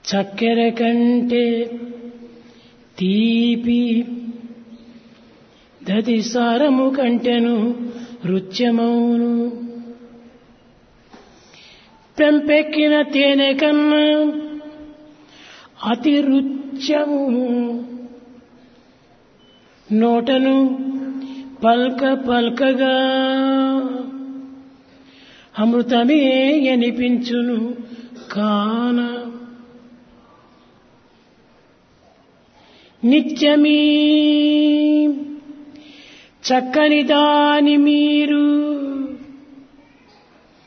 చక్కెర కంటే తీపి దది సారము కంటెను రుచ్యమౌను పెంపెక్కిన తేనె కన్నా అతి రుచ్యము నోటను పల్క పల్కగా అమృతమే అనిపించును కాన నిత్యమీ చక్కని దాని మీరు